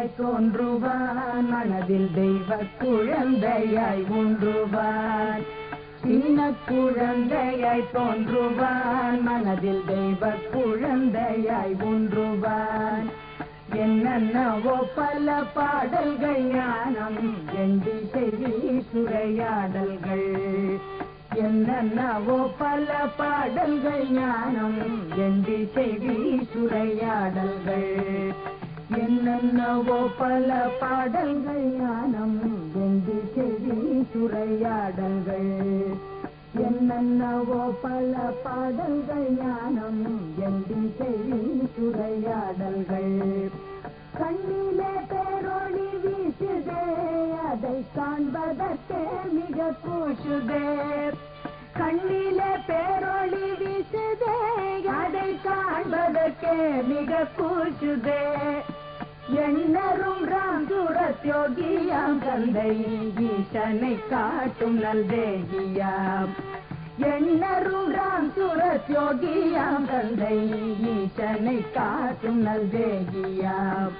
தோன்றுவான் மனதில் தெய்வ குழந்தையாய் ஊன்றுவான் சின்ன குழந்தையாய் தோன்றுவான் மனதில் தெய்வ குழந்தையாய் ஊன்றுவான் என்னென்னவோ பல பாடல்கள் ஞானம் எண்டி செவி சுரையாடல்கள் என்னென்னவோ பல பாடல்கள் ஞானம் எண்டி செவி சுரையாடல்கள் என்னென்னவோ பல பாடல்கள் ஞானம் எண்டி செவி சுரையாடல்கள் என்னென்னவோ பல பாடல்கள் ஞானம் எண்டி செவி சுரையாடல்கள் கண்ணிலே பேரொளி வீசுதே அதை காண்பதற்கே மிக கூசுதே கண்ணிலே பேரொளி வீசுதே அதை காண்பதற்கே மிக கூசுதே எண்ணரும் ராம் சூரத் யோகியாம் தந்தை ஈசனை காட்டும் நல்தேகியாம் எண்ணரும் ராம் சூரத் யோகியாம் தந்தை ஈசனை காட்டும் நல்தேகியாம்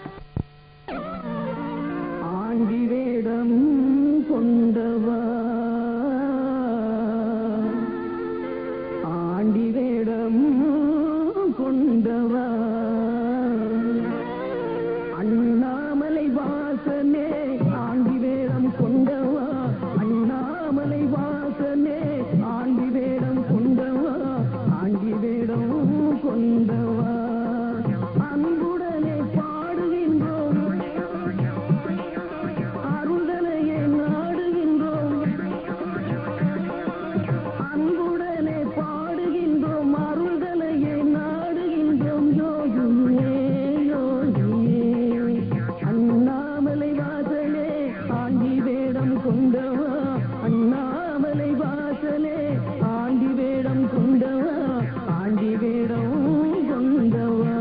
ஆண்டி வேடம் கொண்டவா ஆண்டி வேடம் கொண்டவா அண்ணாமலை வாசனே ஆண்டி வேடம் கொண்டவா அண்ணாமலை வாசனே ஆண்டி வேடம் கொண்டவா ஆண்டி வேடம் கொண்டவா அன்புடனே பாடுகின்றோம் அருள்தலையை நாடுகின்றோம் அன்புடனே பாடுகின்றோம் அருள்தலையை நாடுகின்றோம் யோகியே யோகியே அண்ணாமலை வாசலே ஆண்டி வேடம் கொண்டவா அண்ணாமலை வாசலே ஆண்டி வேடம் கொண்டவா ஆண்டி வேடம் கொண்டவா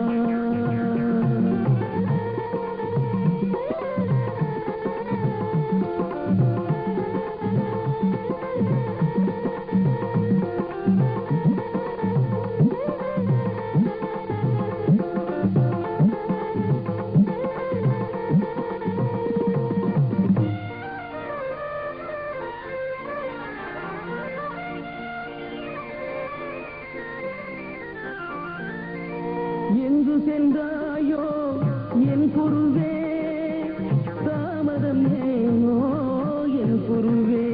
எங்கு சென்றாயோ என் குருவே தாமதம் ஏனோ என் குருவே